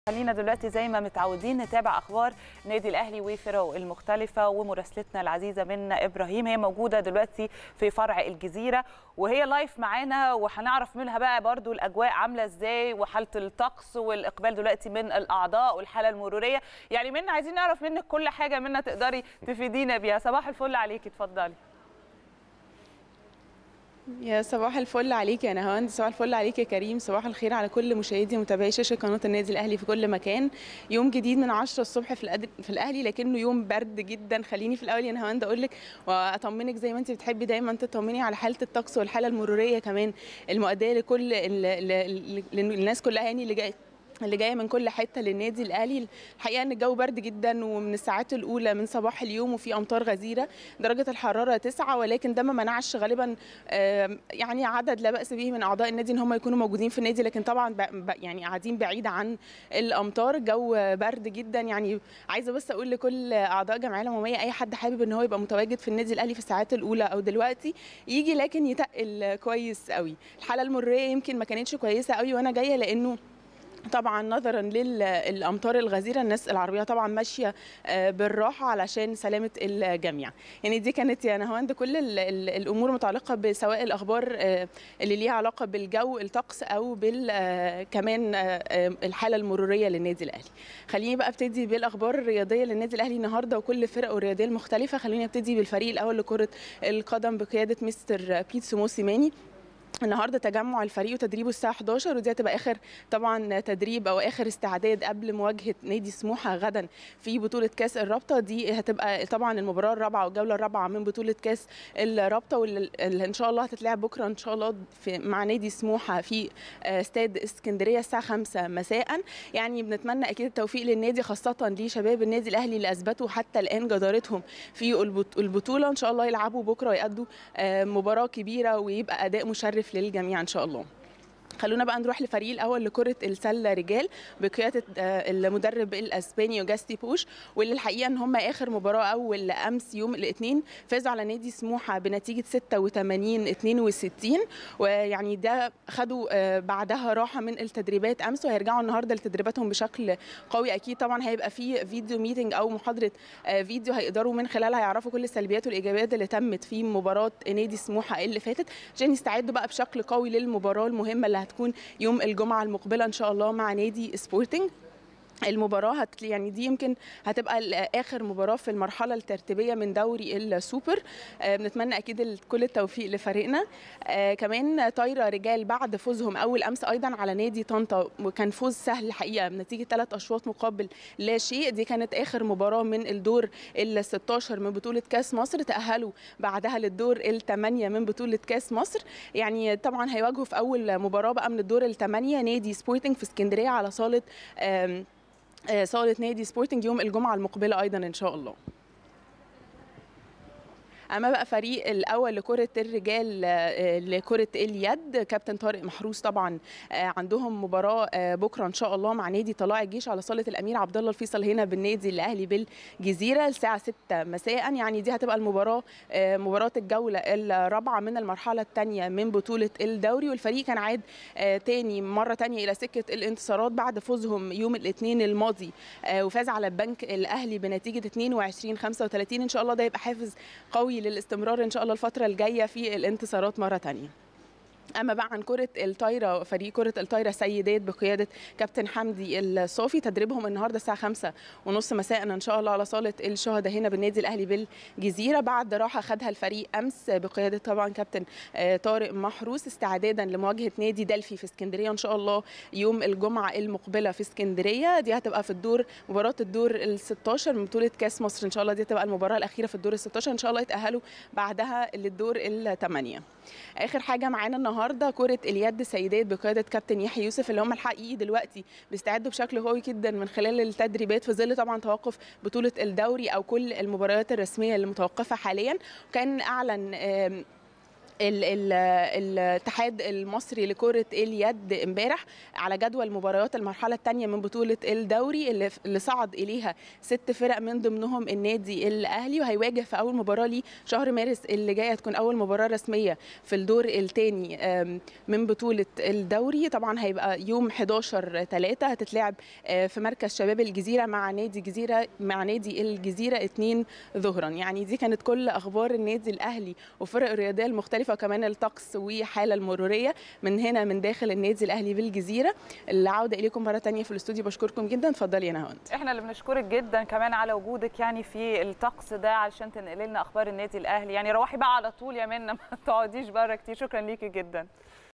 خلينا دلوقتي زي ما متعودين نتابع اخبار النادي الاهلي وفرقه المختلفه ومراسلتنا العزيزه منا ابراهيم هي موجوده دلوقتي في فرع الجزيره وهي لايف معانا وهنعرف منها بقى برضو الاجواء عامله ازاي وحاله الطقس والاقبال دلوقتي من الاعضاء والحاله المروريه يعني منا عايزين نعرف منك كل حاجه منا تقدري تفيدينا بيها صباح الفل عليكي اتفضلي يا صباح الفل عليك يا نهاوند صباح الفل عليك يا كريم صباح الخير على كل مشاهدي ومتابعي شاشه قناه النادي الاهلي في كل مكان يوم جديد من 10 الصبح في الأد... في الاهلي لكنه يوم برد جدا خليني في الاول يا نهاوند اقول لك واطمنك زي ما انت بتحبي دايما تطمني على حاله الطقس والحاله المروريه كمان المؤديه لكل ال... ال... ال... الناس كلها يعني اللي جايه اللي جايه من كل حته للنادي الاهلي الحقيقه ان الجو برد جدا ومن الساعات الاولى من صباح اليوم وفي امطار غزيره درجه الحراره تسعة ولكن ده ما منعش غالبا يعني عدد لا باس به من اعضاء النادي ان هم يكونوا موجودين في النادي لكن طبعا يعني قاعدين بعيد عن الامطار الجو برد جدا يعني عايزه بس اقول لكل اعضاء جمعيه العموميه اي حد حابب ان هو يبقى متواجد في النادي الاهلي في الساعات الاولى او دلوقتي يجي لكن يتقل كويس قوي الحاله المروريه يمكن ما كانتش كويسه قوي وانا جايه لانه طبعا نظرا للامطار الغزيره الناس العربيه طبعا ماشيه بالراحه علشان سلامه الجميع يعني دي كانت يا نهاوند كل ال ال الامور متعلقه بسواء الاخبار اللي ليها علاقه بالجو الطقس او بال كمان الحاله المروريه للنادي الاهلي خليني بقى ابتدي بالاخبار الرياضيه للنادي الاهلي النهارده وكل فرقه الرياضيه المختلفه خليني ابتدي بالفريق الاول لكره القدم بقياده مستر بيتسو موسيماني النهارده تجمع الفريق وتدريبه الساعه 11 ودي هتبقى اخر طبعا تدريب او اخر استعداد قبل مواجهه نادي سموحه غدا في بطوله كاس الرابطه دي هتبقى طبعا المباراه الرابعه والجوله الرابعه من بطوله كاس الرابطه واللي ان شاء الله هتتلعب بكره ان شاء الله في مع نادي سموحه في استاد اسكندريه الساعه 5 مساء يعني بنتمنى اكيد التوفيق للنادي خاصه لشباب النادي الاهلي اللي اثبتوا حتى الان جدارتهم في البطوله ان شاء الله يلعبوا بكره ويأدوا مباراه كبيره ويبقى اداء مشرف للجميع ان شاء الله خلونا بقى نروح لفريق الاول لكره السله رجال بقياده المدرب الاسباني يوجاستي بوش واللي الحقيقه ان هم اخر مباراه اول امس يوم الاثنين فازوا على نادي سموحه بنتيجه 86 62 ويعني ده خدوا بعدها راحه من التدريبات امس وهيرجعوا النهارده لتدريباتهم بشكل قوي اكيد طبعا هيبقى في فيديو ميتنج او محاضره فيديو هيقدروا من خلالها يعرفوا كل السلبيات والايجابيات اللي تمت في مباراه نادي سموحه اللي فاتت عشان يستعدوا بقى بشكل قوي للمباراه المهمه اللي هتكون يوم الجمعه المقبله ان شاء الله مع نادي سبورتنج المباراة هت يعني دي يمكن هتبقى آخر مباراة في المرحلة الترتيبية من دوري السوبر آه بنتمنى أكيد كل التوفيق لفريقنا آه كمان طايرة رجال بعد فوزهم أول أمس أيضا على نادي طنطا وكان فوز سهل الحقيقة بنتيجة ثلاث أشواط مقابل لا شيء دي كانت آخر مباراة من الدور ال 16 من بطولة كأس مصر تأهلوا بعدها للدور الثمانية من بطولة كأس مصر يعني طبعا هيواجهوا في أول مباراة بقى من الدور الثمانية نادي سبورتنج في اسكندرية على صالة صالة نادي سبورتنج يوم الجمعة المقبلة أيضا إن شاء الله اما بقى فريق الاول لكره الرجال لكره اليد كابتن طارق محروس طبعا عندهم مباراه بكره ان شاء الله مع نادي طلائع الجيش على صاله الامير عبد الله الفيصل هنا بالنادي الاهلي بالجزيره الساعه 6 مساء يعني دي هتبقى المباراه مباراه الجوله الرابعه من المرحله الثانيه من بطوله الدوري والفريق كان عاد تاني مره ثانيه الى سكه الانتصارات بعد فوزهم يوم الاثنين الماضي وفاز على البنك الاهلي بنتيجه 22 35 ان شاء الله ده يبقى حافز قوي للاستمرار ان شاء الله الفتره الجايه في الانتصارات مره ثانيه اما بقى عن كره الطايره فريق كره الطايره سيدات بقياده كابتن حمدي الصافي تدريبهم النهارده الساعه 5 ونص مساء ان شاء الله على صاله الشهداء هنا بالنادي الاهلي بالجزيره بعد راحه خدها الفريق امس بقياده طبعا كابتن طارق محروس استعدادا لمواجهه نادي دلفي في اسكندريه ان شاء الله يوم الجمعه المقبله في اسكندريه دي هتبقى في الدور مباراه الدور ال 16 من بطوله كاس مصر ان شاء الله دي هتبقى المباراه الاخيره في الدور ال 16 ان شاء الله يتاهلوا بعدها للدور الثمانيه اخر حاجه معانا النهارده كره اليد سيدات بقياده كابتن يحيى يوسف اللي هم الحقيقي دلوقتي بيستعدوا بشكل قوي جدا من خلال التدريبات في ظل طبعا توقف بطوله الدوري او كل المباريات الرسميه اللي متوقفه حاليا وكان اعلن ال- ال- الاتحاد المصري لكرة اليد امبارح على جدول مباريات المرحلة الثانية من بطولة الدوري اللي اللي صعد إليها ست فرق من ضمنهم النادي الأهلي وهيواجه في أول مباراة ليه شهر مارس اللي جاية تكون أول مباراة رسمية في الدور الثاني من بطولة الدوري طبعا هيبقى يوم 11 3 هتتلعب آه، في مركز شباب الجزيرة مع نادي جزيرة مع نادي الجزيرة 2 ظهرا يعني دي كانت كل أخبار النادي الأهلي وفرق الرياضية المختلفة وكمان الطقس وحالة المرورية من هنا من داخل النادي الأهلي بالجزيرة العودة إليكم مرة تانية في الاستوديو بشكركم جدا اتفضلي يا نهاوند احنا اللي بنشكرك جدا كمان على وجودك يعني في الطقس ده علشان تنقلي لنا اخبار النادي الاهلي يعني روحي بقى على طول يا منى ما تقعديش بره كتير شكرا ليكي جدا